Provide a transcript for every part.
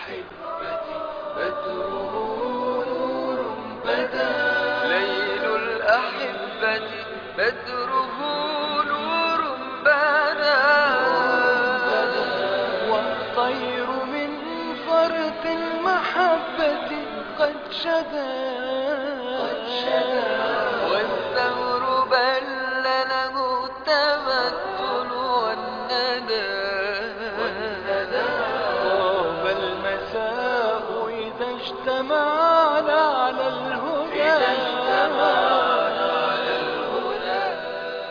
الأحبة بدره نور بدا ليل الأحبة بدره نور بدا والطير من فرط المحبة قد شدا والثور بل له التمثل والندى طاب المساء إذا اجتمعنا على الهدى إذا اجتمعنا على الهدى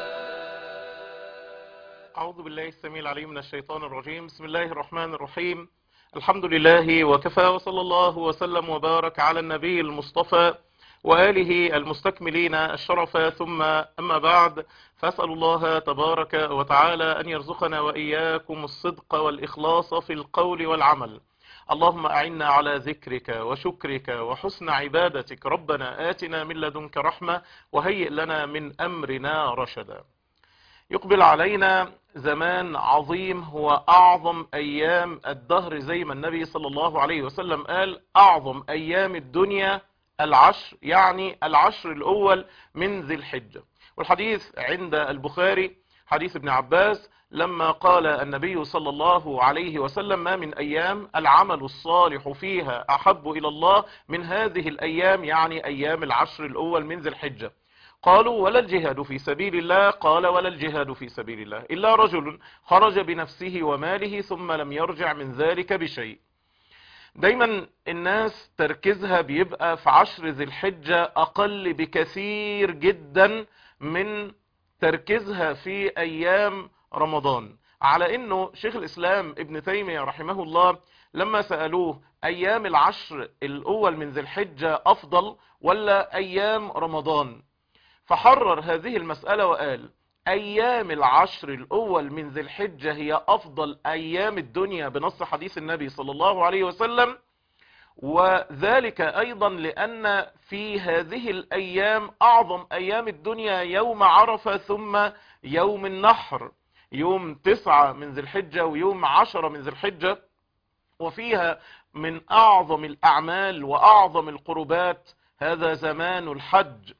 أعوذ بالله السميع العليم من الشيطان الرجيم بسم الله الرحمن الرحيم الحمد لله وكفى وصلى الله وسلم وبارك على النبي المصطفى وآله المستكملين الشرف ثم أما بعد فأسأل الله تبارك وتعالى أن يرزقنا وإياكم الصدق والإخلاص في القول والعمل اللهم أعنا على ذكرك وشكرك وحسن عبادتك ربنا آتنا من لدنك رحمة وهيئ لنا من أمرنا رشدا يقبل علينا زمان عظيم هو أعظم أيام الدهر زي ما النبي صلى الله عليه وسلم قال أعظم أيام الدنيا العشر يعني العشر الأول من ذي الحجة والحديث عند البخاري حديث ابن عباس لما قال النبي صلى الله عليه وسلم ما من أيام العمل الصالح فيها أحب إلى الله من هذه الأيام يعني أيام العشر الأول من ذي الحجة قالوا ولا الجهاد في سبيل الله قال ولا الجهاد في سبيل الله إلا رجل خرج بنفسه وماله ثم لم يرجع من ذلك بشيء دايما الناس تركيزها بيبقى في عشر ذي الحجة أقل بكثير جدا من تركيزها في أيام رمضان على أنه شيخ الإسلام ابن تيمية رحمه الله لما سألوه أيام العشر الأول من ذي الحجة أفضل ولا أيام رمضان فحرر هذه المسألة وقال أيام العشر الأول من ذي الحجة هي أفضل أيام الدنيا بنص حديث النبي صلى الله عليه وسلم وذلك أيضا لأن في هذه الأيام أعظم أيام الدنيا يوم عرفة ثم يوم النحر يوم تسعة من ذي الحجة ويوم عشرة من ذي الحجة وفيها من أعظم الأعمال وأعظم القربات هذا زمان الحج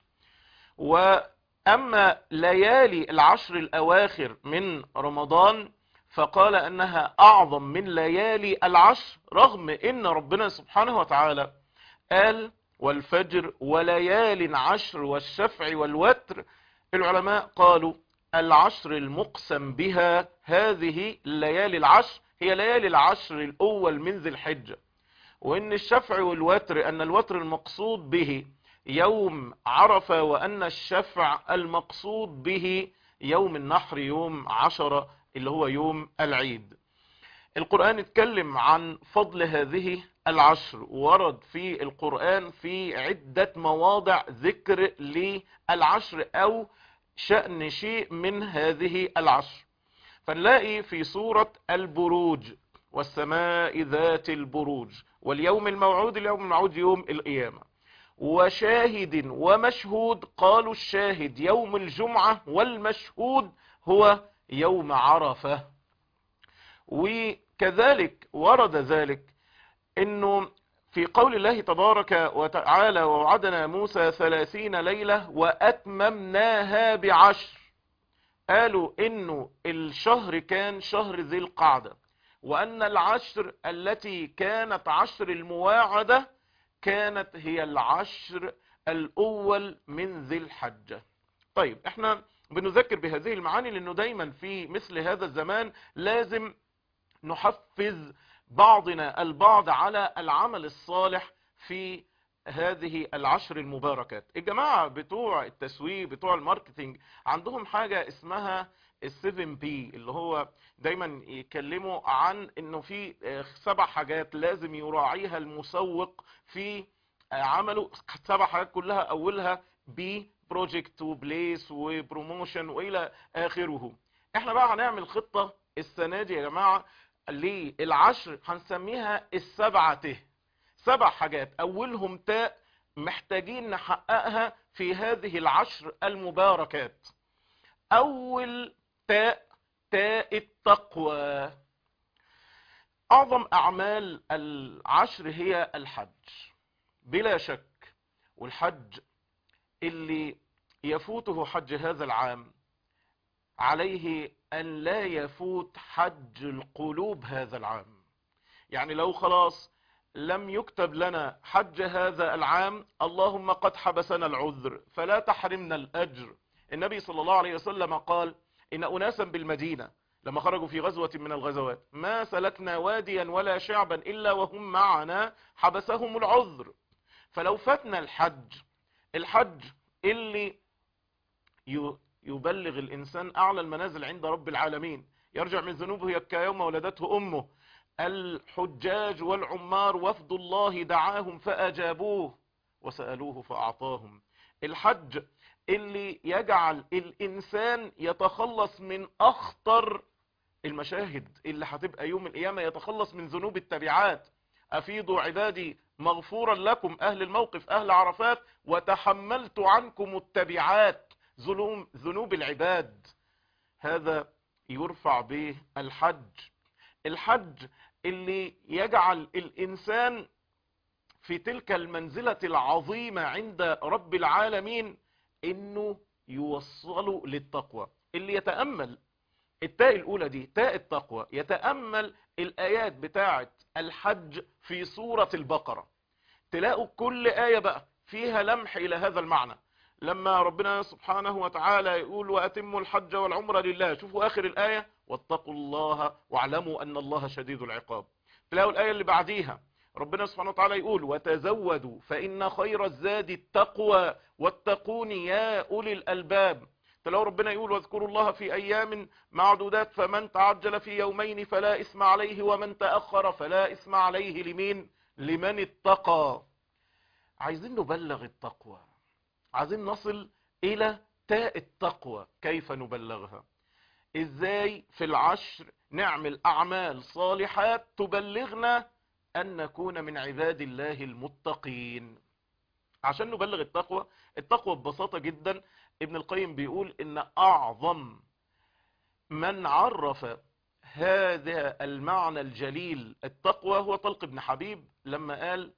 وأما ليالي العشر الأواخر من رمضان فقال أنها أعظم من ليالي العشر رغم أن ربنا سبحانه وتعالى قال والفجر وليال عشر والشفع والوتر العلماء قالوا العشر المقسم بها هذه الليالي العشر هي ليالي العشر الأول من ذي الحجة وأن الشفع والوتر أن الوتر المقصود به يوم عرفة وأن الشفع المقصود به يوم النحر يوم عشرة اللي هو يوم العيد القرآن اتكلم عن فضل هذه العشر ورد في القرآن في عدة مواضع ذكر للعشر أو شأن شيء من هذه العشر فنلاقي في سورة البروج والسماء ذات البروج واليوم الموعود اليوم الموعود يوم القيامة وشاهد ومشهود قالوا الشاهد يوم الجمعة والمشهود هو يوم عرفة وكذلك ورد ذلك انه في قول الله تبارك وتعالى ووعدنا موسى ثلاثين ليلة وأتممناها بعشر قالوا انه الشهر كان شهر ذي القعدة وأن العشر التي كانت عشر المواعدة كانت هي العشر الأول من ذي الحجة طيب احنا بنذكر بهذه المعاني لأنه دايما في مثل هذا الزمان لازم نحفز بعضنا البعض على العمل الصالح في هذه العشر المباركات الجماعة بتوع التسويق بتوع الماركتينج عندهم حاجة اسمها السيفن بي اللي هو دايما يتكلموا عن انه في سبع حاجات لازم يراعيها المسوق في عمله سبع حاجات كلها اولها بي بروجكت وبليس وبروموشن والى اخره احنا بقى هنعمل خطة السنة دي يا جماعة للعشر هنسميها السبعة ته سبع حاجات اولهم تاء محتاجين نحققها في هذه العشر المباركات اول تاء تاء التقوى اعظم اعمال العشر هي الحج بلا شك والحج اللي يفوته حج هذا العام عليه ان لا يفوت حج القلوب هذا العام يعني لو خلاص لم يكتب لنا حج هذا العام اللهم قد حبسنا العذر فلا تحرمنا الاجر النبي صلى الله عليه وسلم قال ان اناسا بالمدينة لما خرجوا في غزوة من الغزوات ما سلكنا واديا ولا شعبا الا وهم معنا حبسهم العذر فلو فاتنا الحج الحج اللي يبلغ الانسان اعلى المنازل عند رب العالمين يرجع من ذنوبه يبكى يوم ولدته امه الحجاج والعمار وفد الله دعاهم فاجابوه وسألوه فاعطاهم الحج اللي يجعل الانسان يتخلص من اخطر المشاهد اللي هتبقى يوم القيامة يتخلص من ذنوب التبعات افيضوا عبادي مغفورا لكم اهل الموقف اهل عرفات وتحملت عنكم التبعات ذنوب العباد هذا يرفع به الحج الحج اللي يجعل الانسان في تلك المنزلة العظيمة عند رب العالمين انه يوصله للتقوى اللي يتأمل التاء الاولى دي تاء التقوى يتأمل الايات بتاعة الحج في سورة البقرة تلاقوا كل آية بقى فيها لمح الى هذا المعنى لما ربنا سبحانه وتعالى يقول واتموا الحج والعمرة لله شوفوا اخر الاية واتقوا الله واعلموا ان الله شديد العقاب تلاقوا الاية اللي بعديها ربنا سبحانه وتعالى يقول وتزودوا فان خير الزاد التقوى واتقون يا اولي الالباب تلاقوا ربنا يقول واذكروا الله في ايام معدودات فمن تعجل في يومين فلا اسم عليه ومن تأخر فلا اسم عليه لمين لمن اتقى عايزين نبلغ التقوى عايزين نصل الى تاء التقوى كيف نبلغها ازاي في العشر نعمل اعمال صالحات تبلغنا ان نكون من عباد الله المتقين عشان نبلغ التقوى التقوى ببساطة جدا ابن القيم بيقول ان اعظم من عرف هذا المعنى الجليل التقوى هو طلق بن حبيب لما قال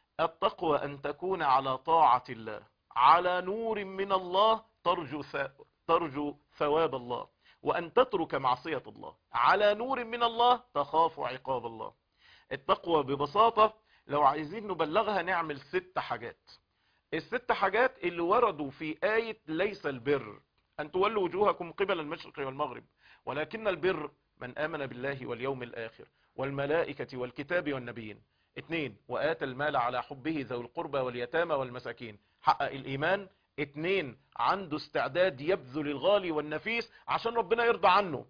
التقوى ان تكون على طاعة الله على نور من الله ترجو ترجو ثواب الله وأن تترك معصية الله على نور من الله تخاف عقاب الله التقوى ببساطة لو عايزين نبلغها نعمل ست حاجات الست حاجات اللي وردوا في آية ليس البر أن تولوا وجوهكم قبل المشرق والمغرب ولكن البر من آمن بالله واليوم الآخر والملائكة والكتاب والنبيين اتنين وآت المال على حبه ذوي القربى واليتامى والمساكين حقق الإيمان اتنين عنده استعداد يبذل الغالي والنفيس عشان ربنا يرضى عنه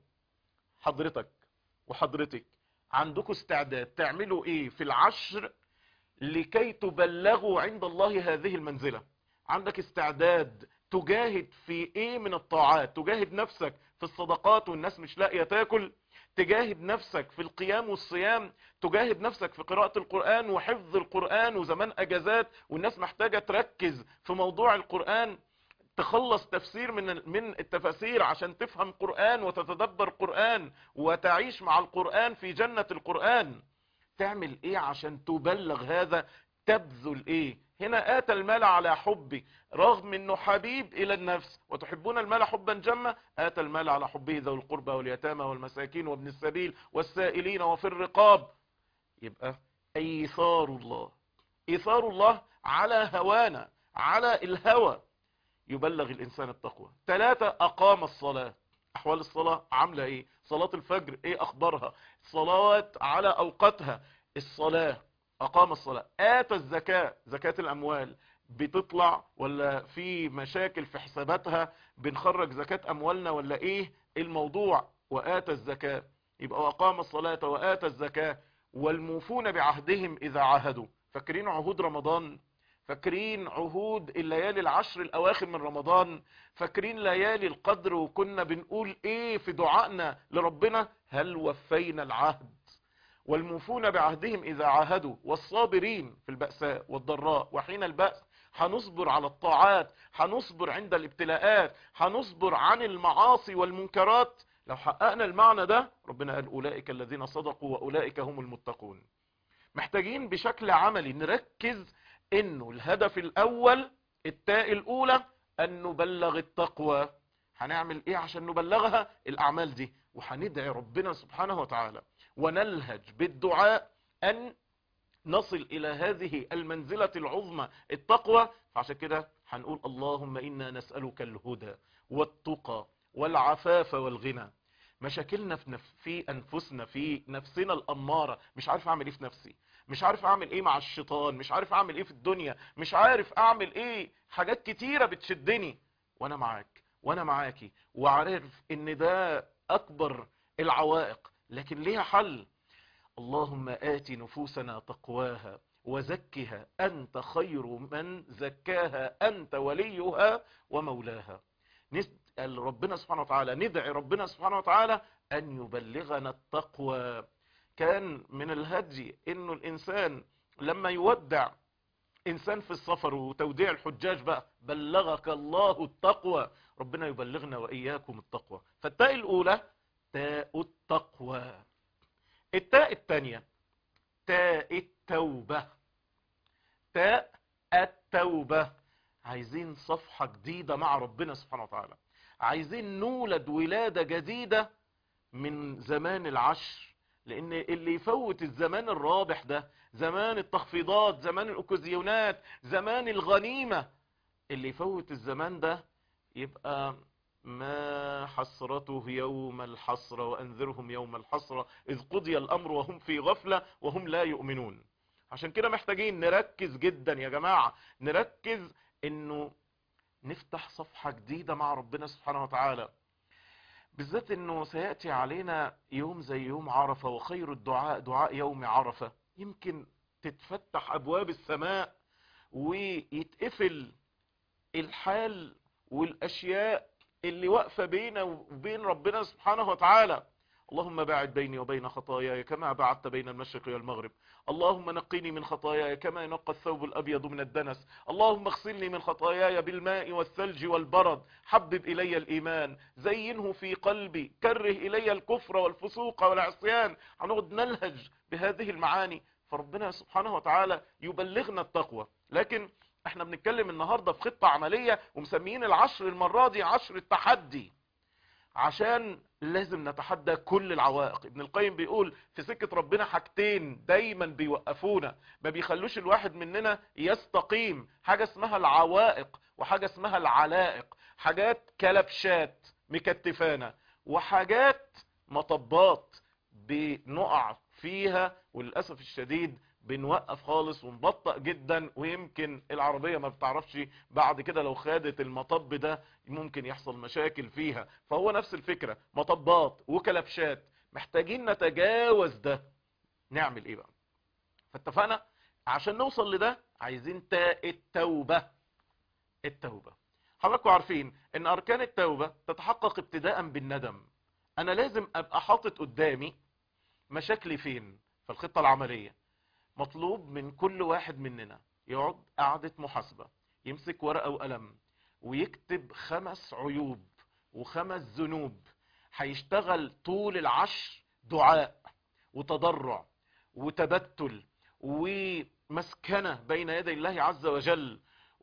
حضرتك وحضرتك عندكم استعداد تعملوا ايه في العشر لكي تبلغوا عند الله هذه المنزلة عندك استعداد تجاهد في ايه من الطاعات تجاهد نفسك في الصدقات والناس مش لاقية تاكل تجاهد نفسك في القيام والصيام تجاهد نفسك في قراءة القرآن وحفظ القرآن وزمان اجازات والناس محتاجة تركز في موضوع القرآن تخلص تفسير من من التفاسير عشان تفهم قرآن وتتدبر قرآن وتعيش مع القرآن في جنة القرآن تعمل ايه عشان تبلغ هذا تبذل ايه هنا اتى المال على حبي رغم انه حبيب الى النفس وتحبون المال حبا جما اتى المال على حبه ذوي القربى واليتامى والمساكين وابن السبيل والسائلين وفي الرقاب يبقى ايثار الله ايثار الله على هوانا على الهوى يبلغ الانسان التقوى ثلاثة اقام الصلاة احوال الصلاة عاملة ايه صلاة الفجر ايه اخبارها صلوات على اوقاتها الصلاة اقام الصلاة اتى الزكاة زكاة الاموال بتطلع ولا في مشاكل في حساباتها بنخرج زكاة اموالنا ولا ايه الموضوع واتى الزكاة يبقى واقام الصلاة واتى الزكاة والموفون بعهدهم اذا عاهدوا فاكرين عهود رمضان فاكرين عهود الليالي العشر الاواخر من رمضان فاكرين ليالي القدر وكنا بنقول ايه في دعائنا لربنا هل وفينا العهد والموفون بعهدهم اذا عاهدوا والصابرين في البأساء والضراء وحين البأس هنصبر على الطاعات هنصبر عند الابتلاءات هنصبر عن المعاصي والمنكرات لو حققنا المعنى ده ربنا قال أولئك الذين صدقوا وأولئك هم المتقون محتاجين بشكل عملي نركز انه الهدف الاول التاء الاولى ان نبلغ التقوى هنعمل ايه عشان نبلغها الاعمال دي وهندعي ربنا سبحانه وتعالى ونلهج بالدعاء ان نصل الى هذه المنزلة العظمى التقوى فعشان كده هنقول اللهم انا نسألك الهدى والتقى والعفاف والغنى مشاكلنا في, نف... في انفسنا في نفسنا الاماره مش عارف اعمل ايه في نفسي مش عارف اعمل ايه مع الشيطان مش عارف اعمل ايه في الدنيا مش عارف اعمل ايه حاجات كتيره بتشدني وانا معاك وانا معاكي وعارف ان ده اكبر العوائق لكن ليها حل اللهم آت نفوسنا تقواها وزكها أنت خير من زكاها أنت وليها ومولاها نسأل ربنا سبحانه وتعالى ندعي ربنا سبحانه وتعالى أن يبلغنا التقوى كان من الهدي انه الانسان لما يودع انسان في السفر وتوديع الحجاج بقى بلغك الله التقوى ربنا يبلغنا واياكم التقوى فالتاء الاولى تاء التقوى التاء الثانية تاء التوبة تاء التوبة عايزين صفحة جديدة مع ربنا سبحانه وتعالى عايزين نولد ولادة جديدة من زمان العشر لان اللي يفوت الزمان الرابح ده زمان التخفيضات زمان الاوكازيونات زمان الغنيمة اللي يفوت الزمان ده يبقى ما حسرته يوم الحسرة وانذرهم يوم الحسرة اذ قضي الامر وهم في غفلة وهم لا يؤمنون عشان كده محتاجين نركز جدا يا جماعة نركز انه نفتح صفحة جديدة مع ربنا سبحانه وتعالى بالذات انه سيأتي علينا يوم زي يوم عرفة وخير الدعاء دعاء يوم عرفة يمكن تتفتح ابواب السماء ويتقفل الحال والاشياء اللي واقفة بيننا وبين ربنا سبحانه وتعالى اللهم باعد بيني وبين خطاياي كما بعدت بين المشرق والمغرب اللهم نقيني من خطاياي كما ينقى الثوب الأبيض من الدنس اللهم اغسلني من خطاياي بالماء والثلج والبرد حبب إلي الإيمان زينه في قلبي كره إلي الكفر والفسوق والعصيان هنقعد نلهج بهذه المعاني فربنا سبحانه وتعالى يبلغنا التقوى لكن احنا بنتكلم النهاردة في خطة عملية ومسميين العشر المرة دي عشر التحدي عشان لازم نتحدى كل العوائق ابن القيم بيقول في سكة ربنا حاجتين دايما بيوقفونا ما بيخلوش الواحد مننا يستقيم حاجة اسمها العوائق وحاجة اسمها العلائق حاجات كلبشات مكتفانا وحاجات مطبات بنقع فيها وللأسف الشديد بنوقف خالص ونبطأ جدا ويمكن العربية ما بتعرفش بعد كده لو خادت المطب ده ممكن يحصل مشاكل فيها فهو نفس الفكرة مطبات وكلبشات محتاجين نتجاوز ده نعمل ايه بقى فاتفقنا عشان نوصل لده عايزين تاء التوبة التوبة حضراتكم عارفين ان اركان التوبة تتحقق ابتداء بالندم انا لازم ابقى حاطط قدامي مشاكلي فين في الخطة العملية مطلوب من كل واحد مننا يقعد قعدة محاسبة يمسك ورقة وقلم ويكتب خمس عيوب وخمس ذنوب هيشتغل طول العشر دعاء وتضرع وتبتل ومسكنة بين يدي الله عز وجل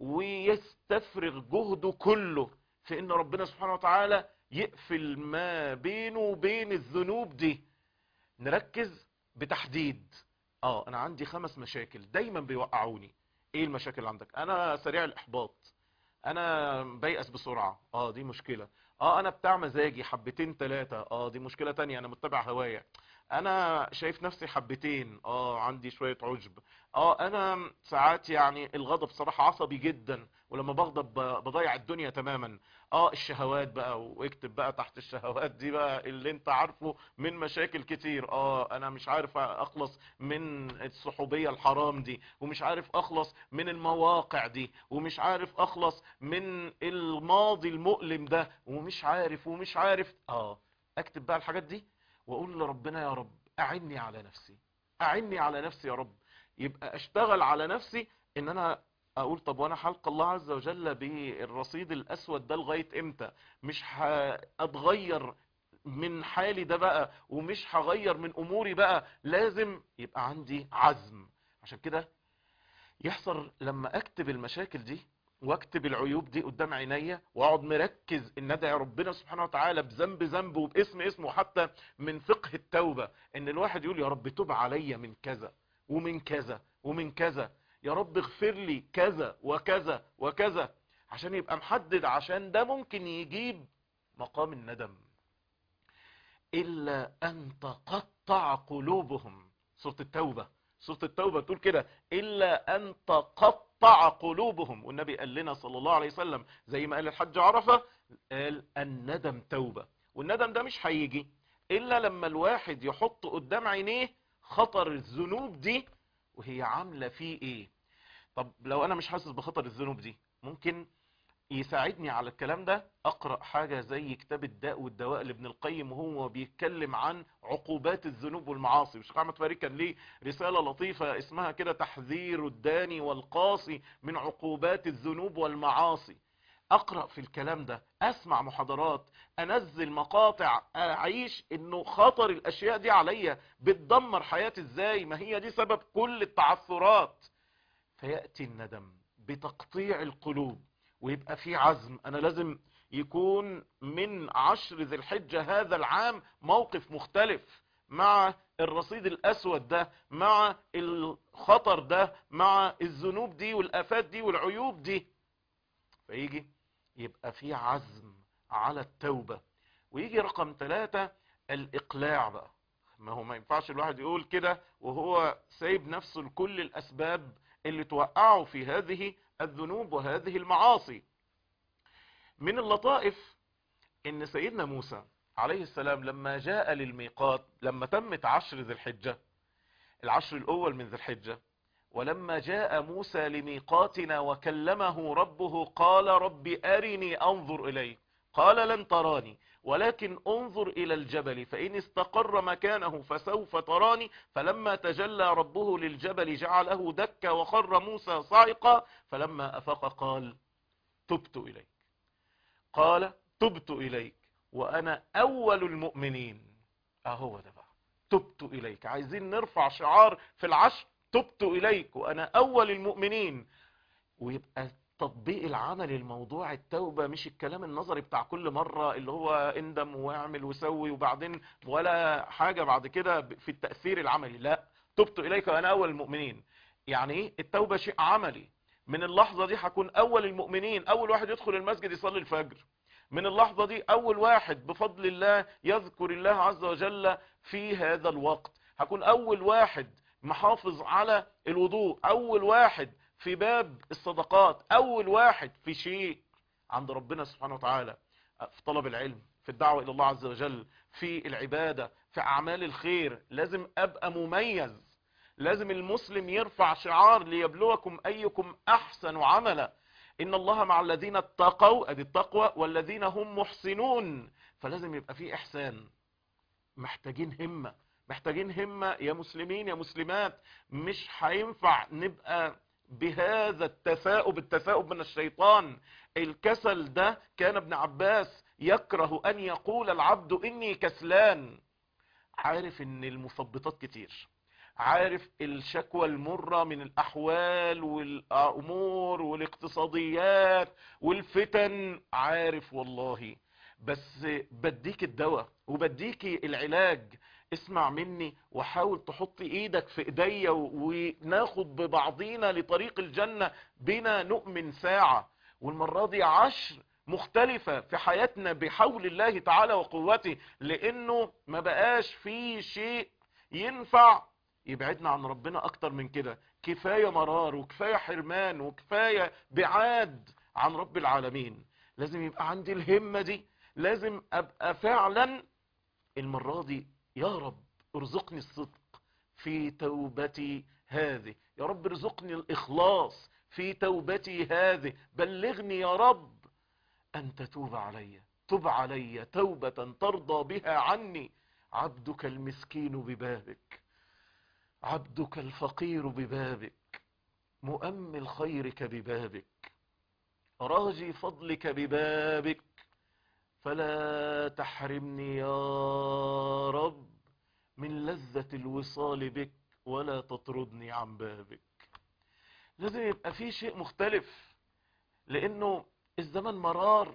ويستفرغ جهده كله في ان ربنا سبحانه وتعالى يقفل ما بينه وبين الذنوب دي نركز بتحديد اه انا عندي خمس مشاكل دايما بيوقعوني ايه المشاكل اللي عندك انا سريع الاحباط انا بيأس بسرعة اه دي مشكلة اه انا بتاع مزاجي حبتين ثلاثة اه دي مشكلة تانية انا متبع هوايا انا شايف نفسي حبتين اه عندي شوية عجب اه انا ساعات يعني الغضب صراحة عصبي جدا ولما بغضب بضيع الدنيا تماما اه الشهوات بقى واكتب بقى تحت الشهوات دي بقى اللي انت عارفه من مشاكل كتير اه انا مش عارف اخلص من الصحوبية الحرام دي ومش عارف اخلص من المواقع دي ومش عارف اخلص من الماضي المؤلم ده ومش عارف ومش عارف اه اكتب بقى الحاجات دي واقول لربنا يا رب اعني على نفسي اعني على نفسي يا رب يبقى اشتغل على نفسي ان انا اقول طب وانا حلق الله عز وجل بالرصيد الاسود ده لغاية امتى مش هتغير من حالي ده بقى ومش هغير من اموري بقى لازم يبقى عندي عزم عشان كده يحصل لما اكتب المشاكل دي واكتب العيوب دي قدام عينيا واقعد مركز ان ادعي ربنا سبحانه وتعالى بذنب ذنب وباسم اسمه حتى من فقه التوبة ان الواحد يقول يا رب تب عليا من كذا ومن كذا ومن كذا يا رب اغفر لي كذا وكذا وكذا عشان يبقى محدد عشان ده ممكن يجيب مقام الندم إلا أن تقطع قلوبهم سورة التوبة سورة التوبة تقول كده إلا أن تقطع قلوبهم والنبي قال لنا صلى الله عليه وسلم زي ما قال الحج عرفة قال الندم توبة والندم ده مش هيجي إلا لما الواحد يحط قدام عينيه خطر الذنوب دي وهي عاملة فيه إيه طب لو أنا مش حاسس بخطر الذنوب دي ممكن يساعدني على الكلام ده اقرا حاجه زي كتاب الداء والدواء لابن القيم وهو بيتكلم عن عقوبات الذنوب والمعاصي والشيخ احمد فريد كان ليه رساله لطيفه اسمها كده تحذير الداني والقاصي من عقوبات الذنوب والمعاصي اقرا في الكلام ده اسمع محاضرات انزل مقاطع اعيش انه خطر الاشياء دي عليا بتدمر حياتي ازاي ما هي دي سبب كل التعثرات فياتي الندم بتقطيع القلوب ويبقى في عزم انا لازم يكون من عشر ذي الحجة هذا العام موقف مختلف مع الرصيد الاسود ده مع الخطر ده مع الذنوب دي والافات دي والعيوب دي فيجي يبقى في عزم على التوبة ويجي رقم ثلاثة الاقلاع بقى ما هو ما ينفعش الواحد يقول كده وهو سايب نفسه لكل الاسباب اللي توقعه في هذه الذنوب وهذه المعاصي من اللطائف ان سيدنا موسى عليه السلام لما جاء للميقات لما تمت عشر ذي الحجة العشر الاول من ذي الحجة ولما جاء موسى لميقاتنا وكلمه ربه قال رب ارني انظر اليك قال لن تراني ولكن انظر الى الجبل فان استقر مكانه فسوف تراني فلما تجلى ربه للجبل جعله دكا وخر موسى صعقا فلما افق قال تبت اليك قال تبت اليك وانا اول المؤمنين اهو ده بقى تبت اليك عايزين نرفع شعار في العشر تبت اليك وانا اول المؤمنين ويبقى تطبيق العمل الموضوع التوبة مش الكلام النظري بتاع كل مرة اللي هو اندم واعمل وسوي وبعدين ولا حاجة بعد كده في التأثير العملي لا تبت إليك وأنا أول المؤمنين يعني ايه التوبة شيء عملي من اللحظة دي هكون أول المؤمنين أول واحد يدخل المسجد يصلي الفجر من اللحظة دي أول واحد بفضل الله يذكر الله عز وجل في هذا الوقت هكون أول واحد محافظ على الوضوء أول واحد في باب الصدقات اول واحد في شيء عند ربنا سبحانه وتعالى في طلب العلم في الدعوة الى الله عز وجل في العبادة في اعمال الخير لازم ابقى مميز لازم المسلم يرفع شعار ليبلوكم ايكم احسن عملا ان الله مع الذين اتقوا ادي التقوى والذين هم محسنون فلازم يبقى في احسان محتاجين همة محتاجين همة يا مسلمين يا مسلمات مش هينفع نبقى بهذا التثاؤب التثاؤب من الشيطان الكسل ده كان ابن عباس يكره ان يقول العبد اني كسلان عارف ان المثبطات كتير عارف الشكوى المرة من الاحوال والامور والاقتصاديات والفتن عارف والله بس بديك الدواء وبديك العلاج اسمع مني وحاول تحط ايدك في ايديا وناخد ببعضينا لطريق الجنة بنا نؤمن ساعة والمرة دي عشر مختلفة في حياتنا بحول الله تعالى وقوته لانه ما بقاش في شيء ينفع يبعدنا عن ربنا اكتر من كده كفاية مرار وكفاية حرمان وكفاية بعاد عن رب العالمين لازم يبقى عندي الهمة دي لازم ابقى فعلا المرة دي يا رب ارزقني الصدق في توبتي هذه يا رب ارزقني الإخلاص في توبتي هذه بلغني يا رب أن تتوب علي تب علي توبة ترضى بها عني عبدك المسكين ببابك عبدك الفقير ببابك مؤمل خيرك ببابك راجي فضلك ببابك فلا تحرمني يا رب من لذة الوصال بك ولا تطردني عن بابك لازم يبقى في شيء مختلف لانه الزمن مرار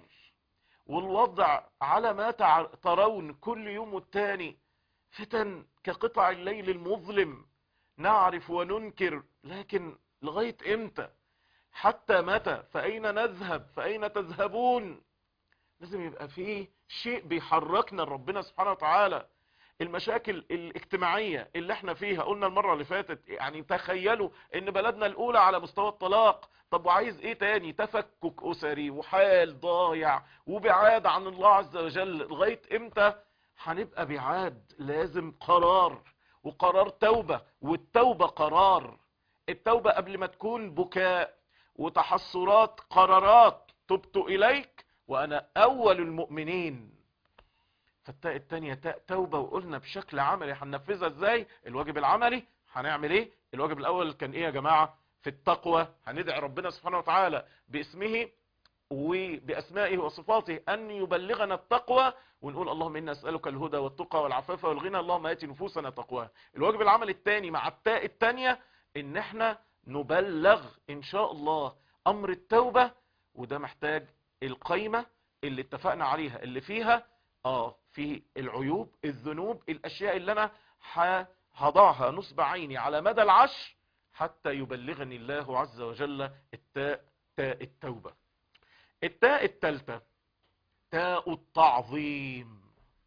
والوضع على ما تع- ترون كل يوم والتاني فتن كقطع الليل المظلم نعرف وننكر لكن لغاية امتى حتى متى فأين نذهب فأين تذهبون لازم يبقى فيه شيء بيحركنا لربنا سبحانه وتعالى المشاكل الاجتماعية اللي احنا فيها قلنا المرة اللي فاتت يعني تخيلوا ان بلدنا الاولى على مستوى الطلاق طب وعايز ايه تاني تفكك اسري وحال ضايع وبعاد عن الله عز وجل لغاية امتى هنبقى بعاد لازم قرار وقرار توبة والتوبة قرار التوبة قبل ما تكون بكاء وتحسرات قرارات تبت اليك وانا اول المؤمنين فالتاء التانية تاء توبة وقلنا بشكل عملي هننفذها ازاي الواجب العملي هنعمل ايه الواجب الاول كان ايه يا جماعة في التقوى هندعي ربنا سبحانه وتعالى باسمه وبأسمائه وصفاته أن يبلغنا التقوى ونقول اللهم إنا أسألك الهدى والتقى والعفاف والغنى اللهم آتي نفوسنا تقواها الواجب العمل الثاني مع التاء الثانية إن احنا نبلغ إن شاء الله أمر التوبة وده محتاج القيمة اللي اتفقنا عليها اللي فيها اه في العيوب الذنوب الاشياء اللي انا ح- هضعها نصب عيني على مدى العشر حتى يبلغني الله عز وجل التاء تاء التوبة التاء التالتة تاء التعظيم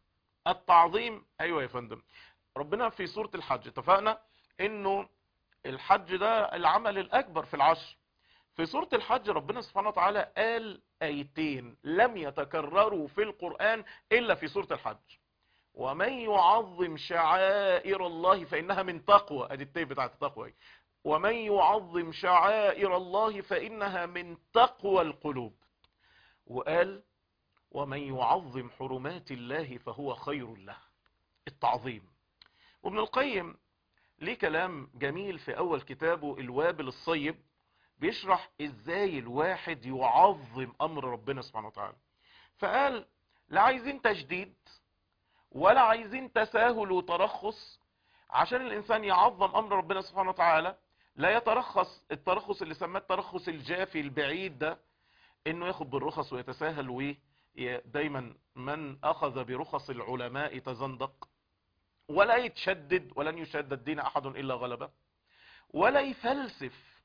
التعظيم ايوه يا فندم ربنا في سورة الحج اتفقنا انه الحج ده العمل الاكبر في العشر في سورة الحج ربنا سبحانه وتعالى قال ايتين لم يتكرروا في القرآن الا في سورة الحج ومن يعظم شعائر الله فانها من تقوى ادي التاء بتاعت التقوى اهي. ومن يعظم شعائر الله فانها من تقوى القلوب وقال ومن يعظم حرمات الله فهو خير له التعظيم وابن القيم ليه كلام جميل في اول كتابه الوابل الصيب بيشرح ازاي الواحد يعظم امر ربنا سبحانه وتعالى فقال لا عايزين تجديد ولا عايزين تساهل وترخص عشان الانسان يعظم امر ربنا سبحانه وتعالى لا يترخص الترخص اللي سماه الترخص الجافي البعيد ده انه ياخد بالرخص ويتساهل وي دايما من اخذ برخص العلماء تزندق ولا يتشدد ولن يشدد دين احد الا غلبه ولا يفلسف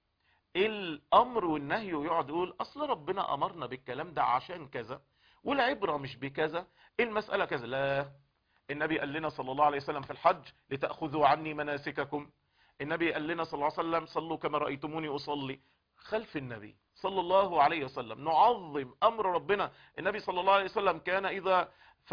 الامر والنهي ويقعد يقول اصل ربنا امرنا بالكلام ده عشان كذا والعبرة مش بكذا المسألة كذا لا النبي قال لنا صلى الله عليه وسلم في الحج لتأخذوا عني مناسككم النبي قال لنا صلى الله عليه وسلم صلوا كما رأيتموني أصلي خلف النبي صلى الله عليه وسلم نعظم أمر ربنا النبي صلى الله عليه وسلم كان إذا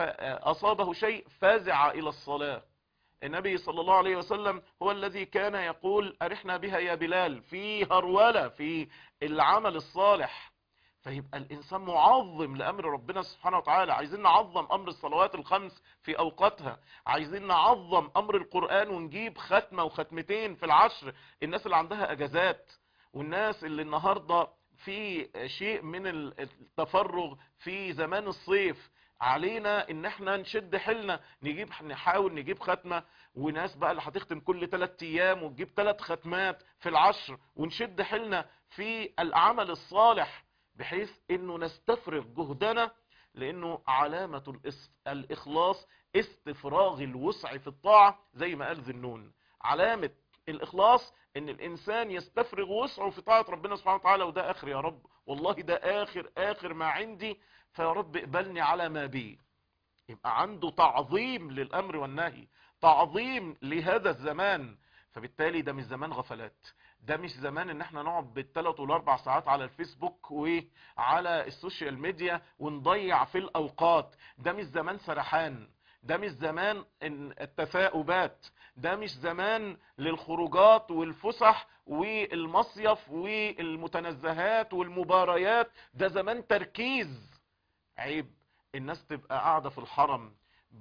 أصابه شيء فازع إلى الصلاة النبي صلى الله عليه وسلم هو الذي كان يقول أرحنا بها يا بلال في هرولة في العمل الصالح فيبقى الإنسان معظم لأمر ربنا سبحانه وتعالى عايزين نعظم أمر الصلوات الخمس في أوقاتها عايزين نعظم أمر القرآن ونجيب ختمة وختمتين في العشر الناس اللي عندها أجازات والناس اللي النهاردة في شيء من التفرغ في زمان الصيف علينا ان احنا نشد حيلنا نجيب نحاول نجيب ختمة وناس بقى اللي هتختم كل 3 ايام وتجيب 3 ختمات في العشر ونشد حيلنا في العمل الصالح بحيث انه نستفرغ جهدنا لانه علامة الاخلاص استفراغ الوسع في الطاعة زي ما قال ذنون علامة الاخلاص ان الانسان يستفرغ وسعه في طاعة ربنا سبحانه وتعالى وده اخر يا رب والله ده اخر اخر ما عندي فيا رب اقبلني على ما بي يبقى عنده تعظيم للامر والنهي تعظيم لهذا الزمان فبالتالي ده مش زمان غفلات ده مش زمان ان احنا نقعد بالثلاث والاربع ساعات على الفيسبوك وعلى السوشيال ميديا ونضيع في الاوقات ده مش زمان سرحان ده مش زمان التثاؤبات ده مش زمان للخروجات والفسح والمصيف والمتنزهات والمباريات ده زمان تركيز عيب الناس تبقى قاعدة في الحرم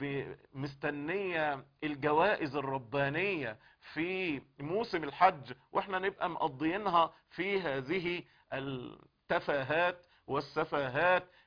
مستنية الجوائز الربانية في موسم الحج واحنا نبقى مقضيينها في هذه التفاهات والسفاهات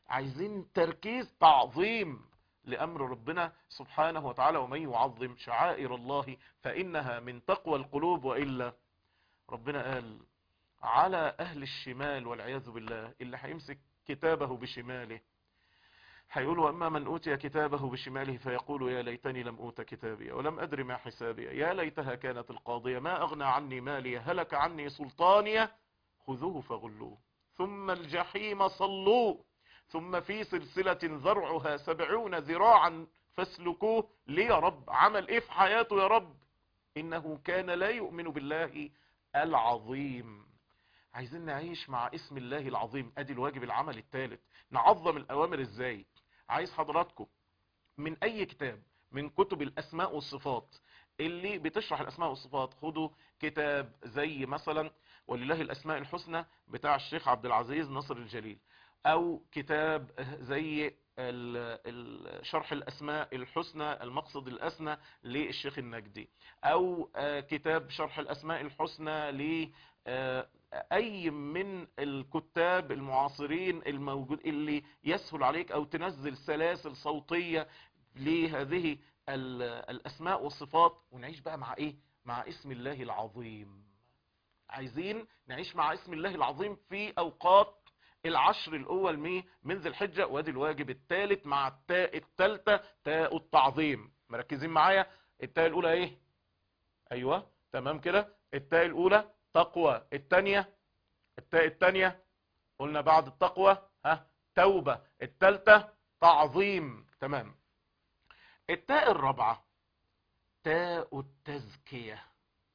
عايزين تركيز تعظيم لأمر ربنا سبحانه وتعالى ومن يعظم شعائر الله فإنها من تقوى القلوب وإلا ربنا قال على أهل الشمال والعياذ بالله اللي هيمسك كتابه بشماله هيقول وأما من أوتي كتابه بشماله فيقول يا ليتني لم أوت كتابي ولم أدر ما حسابي يا ليتها كانت القاضية ما أغنى عني مالي هلك عني سلطانية خذوه فغلوه ثم الجحيم صلوه ثم في سلسلة ذرعها سبعون ذراعا فاسلكوه ليه يا رب عمل ايه في حياته يا رب انه كان لا يؤمن بالله العظيم عايزين نعيش مع اسم الله العظيم ادي الواجب العمل الثالث نعظم الاوامر ازاي عايز حضراتكم من اي كتاب من كتب الاسماء والصفات اللي بتشرح الاسماء والصفات خدوا كتاب زي مثلا ولله الاسماء الحسنى بتاع الشيخ عبد العزيز نصر الجليل او كتاب زي شرح الاسماء الحسنى المقصد الاسنى للشيخ النجدي او كتاب شرح الاسماء الحسنى ل اي من الكتاب المعاصرين الموجود اللي يسهل عليك او تنزل سلاسل صوتية لهذه الاسماء والصفات ونعيش بقى مع ايه مع اسم الله العظيم عايزين نعيش مع اسم الله العظيم في اوقات العشر الاول مي من ذي الحجة وادي الواجب الثالث مع التاء الثالثة تاء التعظيم مركزين معايا التاء الاولى ايه ايوه تمام كده التاء الاولى تقوى الثانية التاء الثانية قلنا بعد التقوى ها توبة الثالثة تعظيم تمام التاء الرابعة تاء التزكية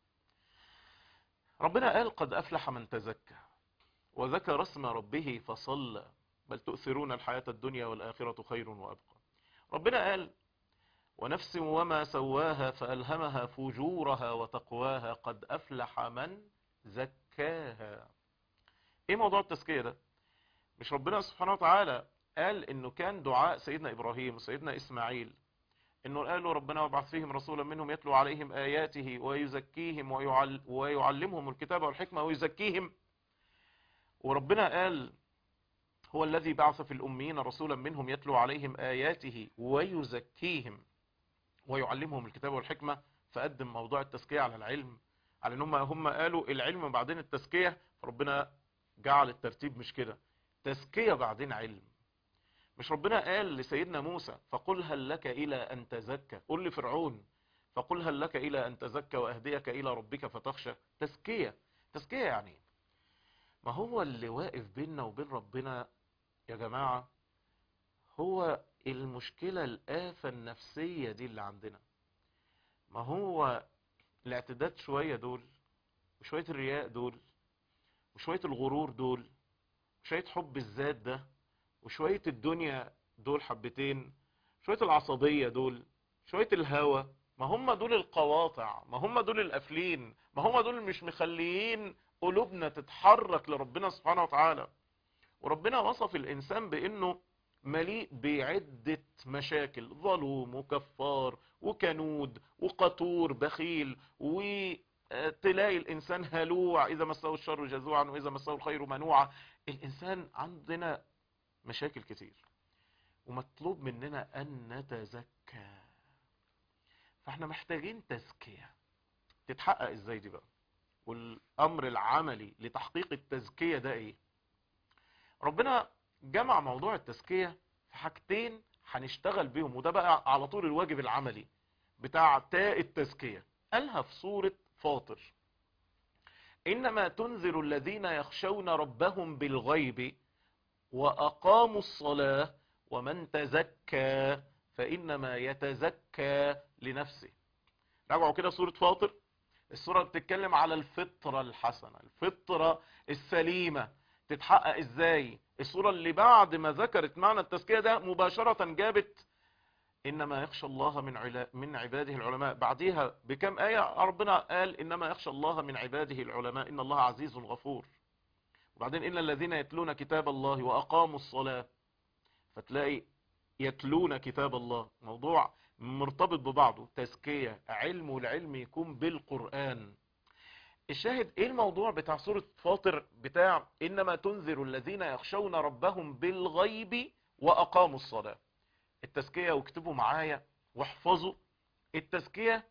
ربنا قال قد أفلح من تزكى وذكر اسم ربه فصلى بل تؤثرون الحياة الدنيا والآخرة خير وأبقى ربنا قال ونفس وما سواها فألهمها فجورها وتقواها قد أفلح من زكاها ايه موضوع التزكية ده مش ربنا سبحانه وتعالى قال انه كان دعاء سيدنا ابراهيم وسيدنا اسماعيل انه قالوا ربنا وابعث فيهم رسولا منهم يتلو عليهم اياته ويزكيهم ويعل ويعلمهم الكتاب والحكمة ويزكيهم وربنا قال هو الذي بعث في الأمين رسولا منهم يتلو عليهم آياته ويزكيهم ويعلمهم الكتاب والحكمة فقدم موضوع التزكية على العلم على ان هم هم قالوا العلم بعدين التزكية فربنا جعل الترتيب مش كده تزكية بعدين علم مش ربنا قال لسيدنا موسى فقل هل لك إلى أن تزكى قل لفرعون فقل هل لك إلى أن تزكى وأهديك إلى ربك فتخشى تزكية تزكية يعني ما هو اللي واقف بيننا وبين ربنا يا جماعة هو المشكلة الآفة النفسية دي اللي عندنا ما هو الاعتداد شوية دول وشوية الرياء دول وشوية الغرور دول وشوية حب الذات ده وشوية الدنيا دول حبتين شوية العصبية دول شوية الهوى ما هم دول القواطع ما هم دول القافلين ما هم دول مش مخليين قلوبنا تتحرك لربنا سبحانه وتعالى وربنا وصف الإنسان بأنه مليء بعدة مشاكل ظلوم وكفار وكنود وقطور بخيل وتلاقي الإنسان هلوع إذا مسه الشر جزوعا وإذا مسه الخير منوعا الإنسان عندنا مشاكل كتير ومطلوب مننا أن نتزكى فاحنا محتاجين تزكية تتحقق ازاي دي بقى والامر العملي لتحقيق التزكية ده ايه ربنا جمع موضوع التزكية في حاجتين هنشتغل بيهم وده بقى على طول الواجب العملي بتاع تاء التزكية قالها في سورة فاطر إنما تنذر الذين يخشون ربهم بالغيب وأقاموا الصلاة ومن تزكى فإنما يتزكى لنفسه راجعوا كده سورة فاطر السورة بتتكلم على الفطرة الحسنة الفطرة السليمة تتحقق ازاي السورة اللي بعد ما ذكرت معنى التزكية ده مباشرة جابت إنما يخشى الله من علا من عباده العلماء بعديها بكم آية ربنا قال إنما يخشى الله من عباده العلماء إن الله عزيز غفور وبعدين إن الذين يتلون كتاب الله وأقاموا الصلاة فتلاقي يتلون كتاب الله موضوع مرتبط ببعضه تزكية علم والعلم يكون بالقرآن الشاهد ايه الموضوع بتاع سورة فاطر بتاع انما تنذر الذين يخشون ربهم بالغيب وأقاموا الصلاة التزكية واكتبوا معايا واحفظوا التزكية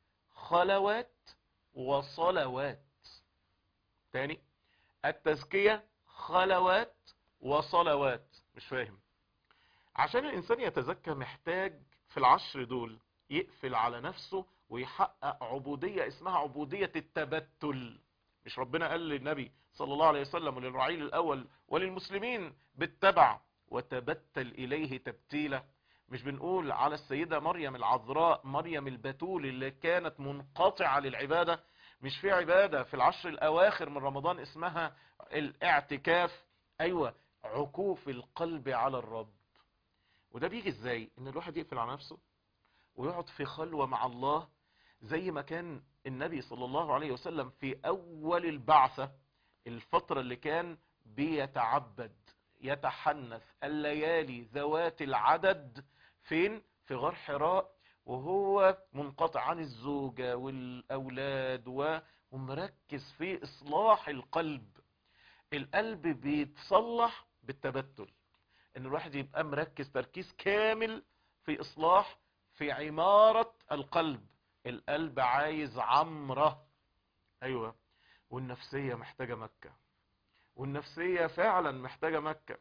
خلوات وصلوات تاني التزكية خلوات وصلوات مش فاهم عشان الإنسان يتزكى محتاج في العشر دول يقفل على نفسه ويحقق عبودية اسمها عبودية التبتل مش ربنا قال للنبي صلى الله عليه وسلم وللرعيل الأول وللمسلمين بالتبع وتبتل إليه تبتيلا مش بنقول على السيدة مريم العذراء مريم البتول اللي كانت منقطعة للعبادة مش في عبادة في العشر الأواخر من رمضان اسمها الاعتكاف أيوة عكوف القلب على الرب وده بيجي ازاي ان الواحد يقفل على نفسه ويقعد في خلوة مع الله زي ما كان النبي صلى الله عليه وسلم في اول البعثة الفترة اللي كان بيتعبد يتحنث الليالي ذوات العدد فين في غار حراء وهو منقطع عن الزوجة والأولاد ومركز في إصلاح القلب القلب بيتصلح بالتبتل ان الواحد يبقى مركز تركيز كامل في اصلاح في عمارة القلب القلب عايز عمرة ايوه والنفسية محتاجة مكة والنفسية فعلا محتاجة مكة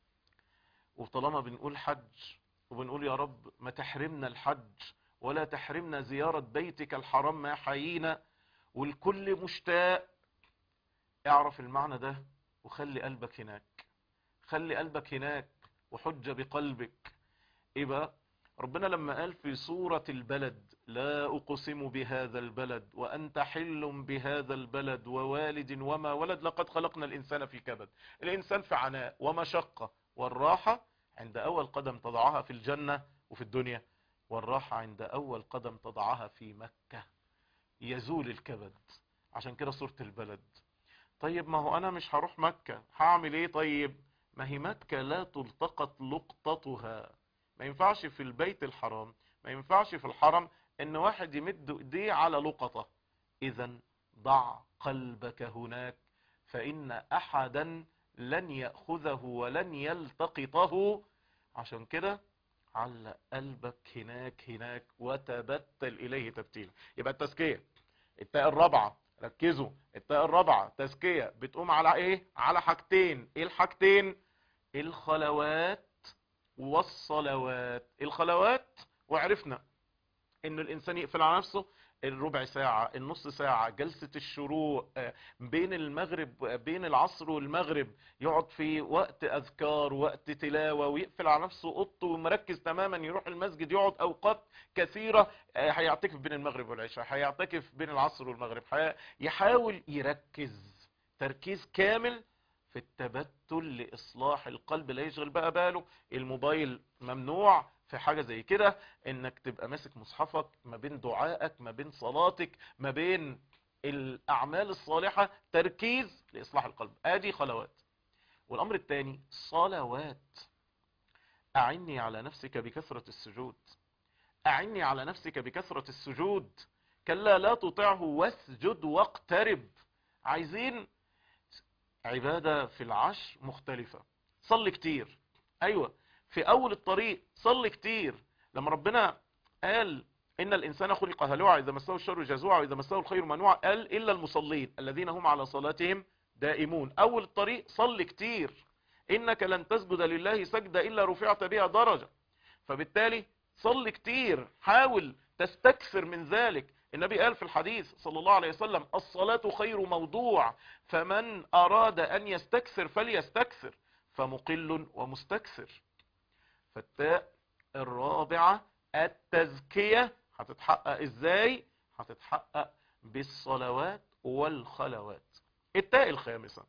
وطالما بنقول حج وبنقول يا رب ما تحرمنا الحج ولا تحرمنا زيارة بيتك الحرام ما حيينا والكل مشتاق اعرف المعنى ده وخلي قلبك هناك خلي قلبك هناك وحج بقلبك ايه بقى ربنا لما قال في سورة البلد لا أقسم بهذا البلد وأنت حل بهذا البلد ووالد وما ولد لقد خلقنا الإنسان في كبد الإنسان في عناء ومشقة والراحة عند أول قدم تضعها في الجنة وفي الدنيا والراحة عند أول قدم تضعها في مكة يزول الكبد عشان كده سورة البلد طيب ما هو أنا مش هروح مكة هعمل إيه طيب ما هي مكة لا تلتقط لقطتها ما ينفعش في البيت الحرام ما ينفعش في الحرم ان واحد يمد ايديه على لقطة اذا ضع قلبك هناك فان احدا لن يأخذه ولن يلتقطه عشان كده علق قلبك هناك هناك وتبتل اليه تبتيلا يبقى التزكية التاء الرابعة ركزوا التاء الرابعة تزكية بتقوم على ايه على حاجتين ايه الحاجتين الخلوات والصلوات الخلوات وعرفنا ان الانسان يقفل على نفسه الربع ساعة النص ساعة جلسة الشروق بين المغرب بين العصر والمغرب يقعد في وقت اذكار وقت تلاوة ويقفل على نفسه اوضته ومركز تماما يروح المسجد يقعد اوقات كثيرة هيعتكف بين المغرب والعشاء هيعتكف بين العصر والمغرب يحاول يركز تركيز كامل في التبتل لإصلاح القلب لا يشغل بقى باله الموبايل ممنوع في حاجة زي كده انك تبقى ماسك مصحفك ما بين دعائك ما بين صلاتك ما بين الأعمال الصالحة تركيز لإصلاح القلب ادي خلوات والأمر الثاني صلوات أعني على نفسك بكثرة السجود أعني على نفسك بكثرة السجود كلا لا تطعه واسجد واقترب عايزين عبادة في العشر مختلفة صلي كتير ايوه في اول الطريق صلي كتير لما ربنا قال ان الانسان خلق هلوعا اذا مسه الشر جزوعا واذا مسه الخير منوعا قال الا المصلين الذين هم على صلاتهم دائمون اول الطريق صلي كتير انك لن تسجد لله سجدة الا رفعت بها درجة فبالتالي صلي كتير حاول تستكثر من ذلك النبي قال في الحديث صلى الله عليه وسلم الصلاة خير موضوع فمن أراد أن يستكثر فليستكثر فمقل ومستكثر فالتاء الرابعة التزكية هتتحقق ازاي هتتحقق بالصلوات والخلوات التاء الخامسة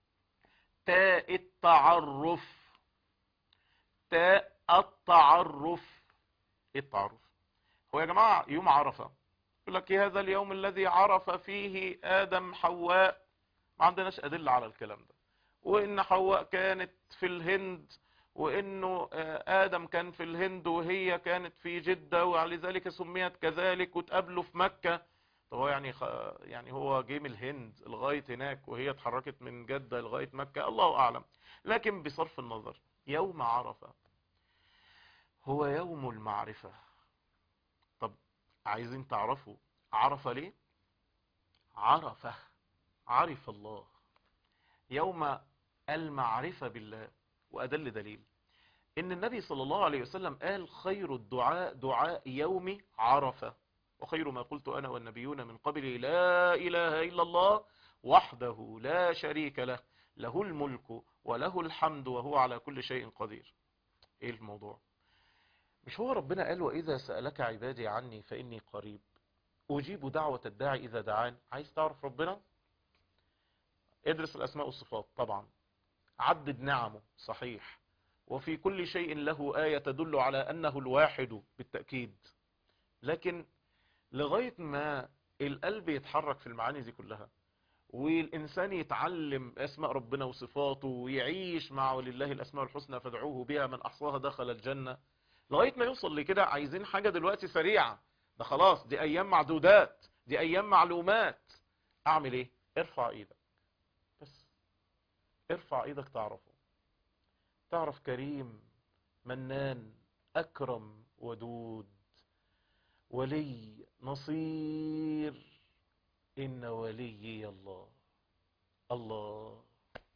تاء التعرف تاء التعرف التعرف هو يا جماعة يوم عرفة يقول لك هذا اليوم الذي عرف فيه آدم حواء ما عندناش أدلة على الكلام ده وإن حواء كانت في الهند وإنه آدم كان في الهند وهي كانت في جدة ولذلك سميت كذلك وتقابلوا في مكة طب هو يعني خ... يعني هو جه من الهند لغاية هناك وهي اتحركت من جدة لغاية مكة الله أعلم لكن بصرف النظر يوم عرفة هو يوم المعرفة طب عايزين تعرفوا عرفة ليه عرفة عرف الله يوم المعرفة بالله وأدل دليل إن النبي صلى الله عليه وسلم قال خير الدعاء دعاء يوم عرفة وخير ما قلت أنا والنبيون من قبلي لا إله إلا الله وحده لا شريك له له الملك وله الحمد وهو على كل شيء قدير ايه الموضوع مش هو ربنا قال وإذا سألك عبادي عني فإني قريب أجيب دعوة الداعي إذا دعان عايز تعرف ربنا ادرس الأسماء والصفات طبعا عدد نعمه صحيح وفي كل شيء له آية تدل على أنه الواحد بالتأكيد لكن لغاية ما القلب يتحرك في المعاني دي كلها والإنسان يتعلم أسماء ربنا وصفاته ويعيش مع ولله الأسماء الحسنى فادعوه بها من أحصاها دخل الجنة لغاية ما يوصل لكده عايزين حاجة دلوقتي سريعة ده خلاص دي أيام معدودات دي أيام معلومات أعمل إيه ارفع إيدك بس ارفع إيدك تعرفه تعرف كريم منان أكرم ودود ولي نصير إن وليي الله الله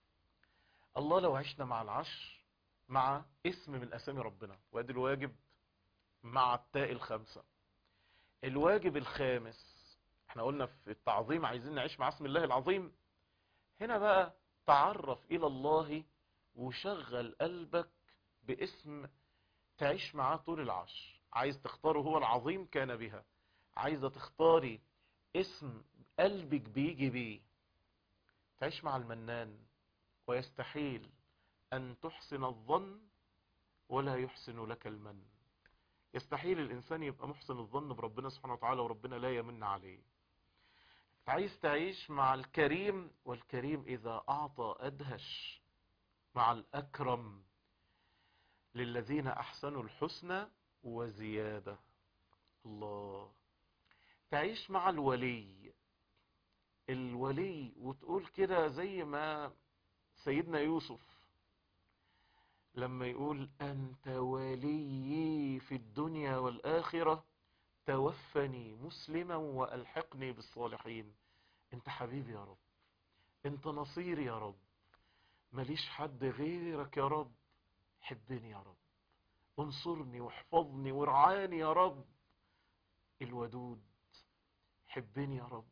الله لو عشنا مع العشر مع اسم من أسامي ربنا وادي الواجب مع التاء الخمسة الواجب الخامس احنا قلنا في التعظيم عايزين نعيش مع اسم الله العظيم هنا بقى تعرف إلى الله وشغل قلبك باسم تعيش معاه طول العشر عايز تختاره هو العظيم كان بها عايزة تختاري اسم قلبك بيجي بيه تعيش مع المنان ويستحيل أن تحسن الظن ولا يحسن لك المن يستحيل الإنسان يبقى محسن الظن بربنا سبحانه وتعالى وربنا لا يمن عليه عايز تعيش مع الكريم والكريم إذا أعطى أدهش مع الأكرم للذين أحسنوا الحسنى وزيادة الله تعيش مع الولي الولي وتقول كده زي ما سيدنا يوسف لما يقول أنت وليي في الدنيا والآخرة توفني مسلما وألحقني بالصالحين انت حبيبي يا رب انت نصيري يا رب ماليش حد غيرك يا رب حبني يا رب انصرني واحفظني وارعاني يا رب الودود حبني يا رب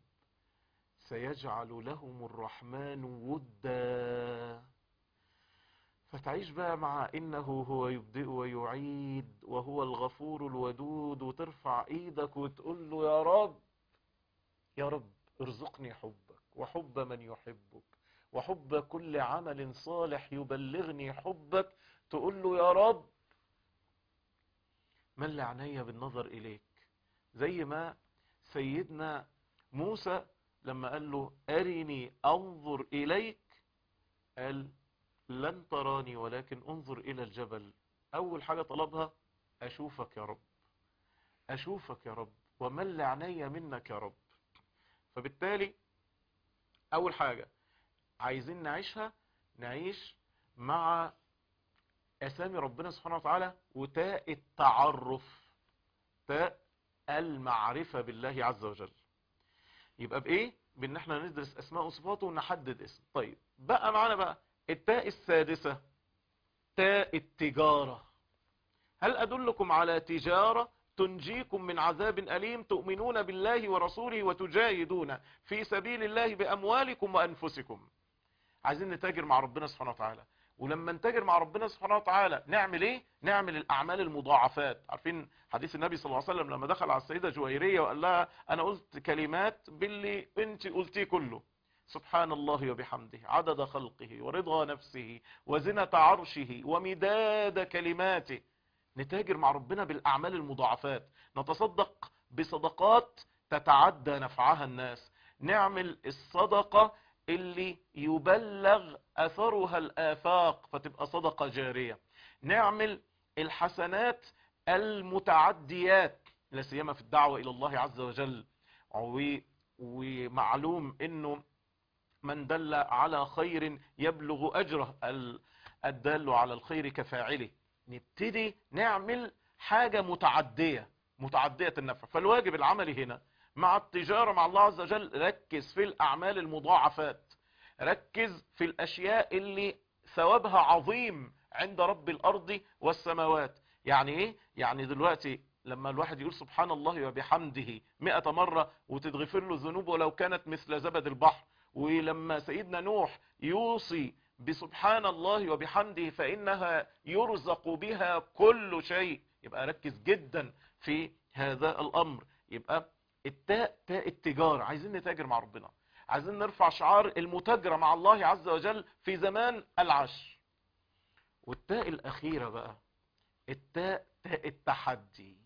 سيجعل لهم الرحمن ودا فتعيش بقى مع انه هو يبدئ ويعيد وهو الغفور الودود وترفع ايدك وتقول له يا رب يا رب ارزقني حبك وحب من يحبك وحب كل عمل صالح يبلغني حبك تقول له يا رب مل عيني بالنظر إليك زي ما سيدنا موسى لما قال له أرني أنظر إليك قال لن تراني ولكن انظر إلى الجبل أول حاجة طلبها أشوفك يا رب أشوفك يا رب ومل عيني منك يا رب فبالتالي أول حاجة عايزين نعيشها نعيش مع أسامي ربنا سبحانه وتعالى وتاء التعرف تاء المعرفة بالله عز وجل يبقى بإيه؟ بإن احنا ندرس أسماء وصفاته ونحدد اسم طيب بقى معانا بقى التاء السادسة تاء التجارة هل أدلكم على تجارة تنجيكم من عذاب أليم تؤمنون بالله ورسوله وتجاهدون في سبيل الله بأموالكم وأنفسكم عايزين نتاجر مع ربنا سبحانه وتعالى ولما نتاجر مع ربنا سبحانه وتعالى نعمل ايه نعمل الاعمال المضاعفات عارفين حديث النبي صلى الله عليه وسلم لما دخل على السيدة جويرية وقال لها انا قلت كلمات باللي انت قلتيه كله سبحان الله وبحمده عدد خلقه ورضا نفسه وزنة عرشه ومداد كلماته نتاجر مع ربنا بالاعمال المضاعفات نتصدق بصدقات تتعدى نفعها الناس نعمل الصدقة اللي يبلغ أثرها الآفاق فتبقى صدقة جارية نعمل الحسنات المتعديات لا سيما في الدعوة إلى الله عز وجل ومعلوم أنه من دل على خير يبلغ أجره الدال على الخير كفاعله نبتدي نعمل حاجة متعدية متعدية النفع فالواجب العملي هنا مع التجارة مع الله عز وجل ركز في الأعمال المضاعفات ركز في الأشياء اللي ثوابها عظيم عند رب الأرض والسماوات يعني إيه؟ يعني دلوقتي لما الواحد يقول سبحان الله وبحمده مئة مرة وتتغفر له ذنوبه ولو كانت مثل زبد البحر ولما سيدنا نوح يوصي بسبحان الله وبحمده فإنها يرزق بها كل شيء يبقى ركز جدا في هذا الأمر يبقى التاء تاء التجارة عايزين نتاجر مع ربنا عايزين نرفع شعار المتاجرة مع الله عز وجل في زمان العشر والتاء الأخيرة بقى التاء تاء التحدي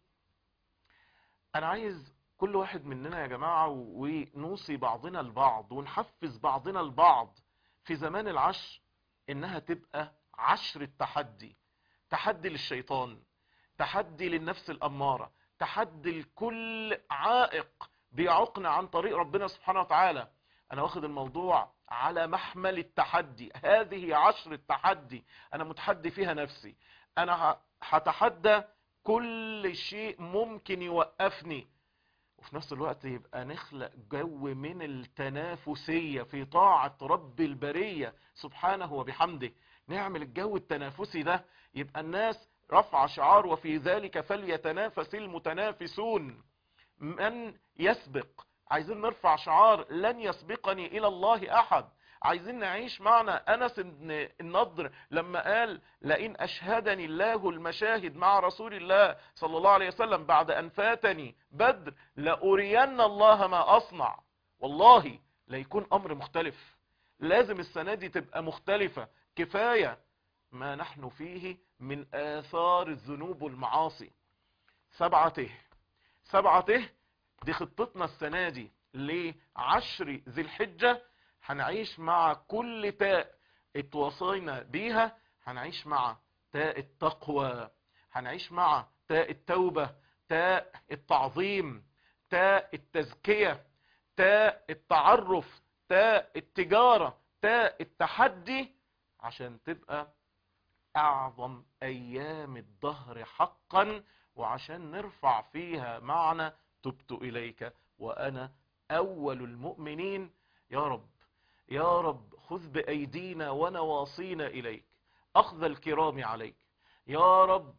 أنا عايز كل واحد مننا يا جماعة ونوصي بعضنا البعض ونحفز بعضنا البعض في زمان العشر إنها تبقى عشر التحدي تحدي للشيطان تحدي للنفس الأمارة تحدي لكل عائق بيعوقنا عن طريق ربنا سبحانه وتعالى انا واخد الموضوع على محمل التحدي هذه عشر التحدي انا متحدي فيها نفسي انا هتحدى كل شيء ممكن يوقفني وفي نفس الوقت يبقى نخلق جو من التنافسية في طاعة رب البرية سبحانه وبحمده نعمل الجو التنافسي ده يبقى الناس رفع شعار وفي ذلك فليتنافس المتنافسون من يسبق عايزين نرفع شعار لن يسبقني الى الله احد عايزين نعيش معنى انس بن النضر لما قال لئن اشهدني الله المشاهد مع رسول الله صلى الله عليه وسلم بعد ان فاتني بدر لارين الله ما اصنع والله لا يكون امر مختلف لازم السنة دي تبقى مختلفة كفاية ما نحن فيه من آثار الذنوب والمعاصي سبعته سبعته دي خطتنا السنة دي لعشر ذي الحجة هنعيش مع كل تاء اتوصينا بيها هنعيش مع تاء التقوى هنعيش مع تاء التوبة تاء التعظيم تاء التزكية تاء التعرف تاء التجارة تاء التحدي عشان تبقى اعظم ايام الدهر حقا وعشان نرفع فيها معنى تبت اليك وانا اول المؤمنين يا رب يا رب خذ بايدينا ونواصينا اليك اخذ الكرام عليك يا رب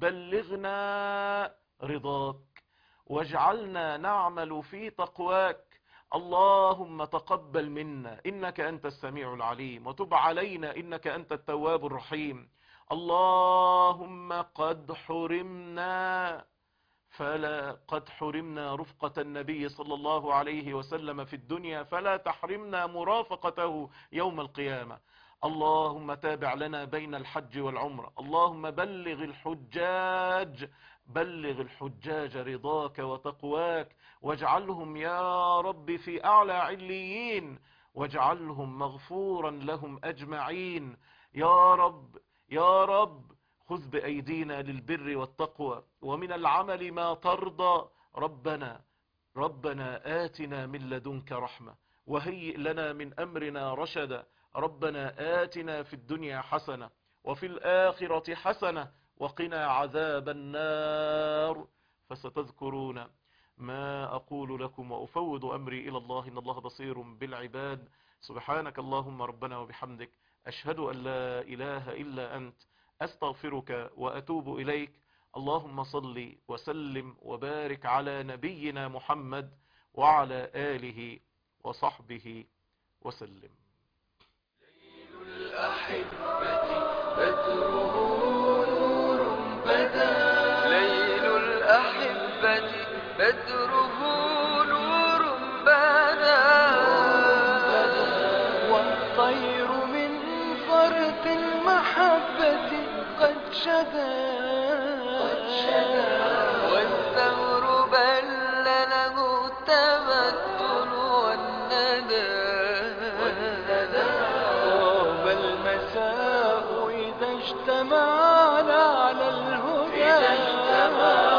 بلغنا رضاك واجعلنا نعمل في تقواك اللهم تقبل منا انك انت السميع العليم وتب علينا انك انت التواب الرحيم اللهم قد حرمنا فلا قد حرمنا رفقة النبي صلى الله عليه وسلم في الدنيا فلا تحرمنا مرافقته يوم القيامة اللهم تابع لنا بين الحج والعمرة اللهم بلغ الحجاج بلغ الحجاج رضاك وتقواك واجعلهم يا رب في أعلى عليين واجعلهم مغفورا لهم أجمعين يا رب يا رب خذ بأيدينا للبر والتقوى ومن العمل ما ترضى ربنا ربنا آتنا من لدنك رحمة وهيئ لنا من أمرنا رشدا ربنا آتنا في الدنيا حسنة وفي الآخرة حسنة وقنا عذاب النار فستذكرون ما أقول لكم وأفوض أمري إلى الله إن الله بصير بالعباد سبحانك اللهم ربنا وبحمدك أشهد أن لا إله إلا أنت أستغفرك وأتوب إليك اللهم صل وسلم وبارك على نبينا محمد وعلى آله وصحبه وسلم الأحبة بدره نور بدا ليل الأحبة بدره نور بدا والطير من فرط المحبة قد شدا والثور بل له التمثل والندى طاب المساء إذا اجتمعنا على الهدى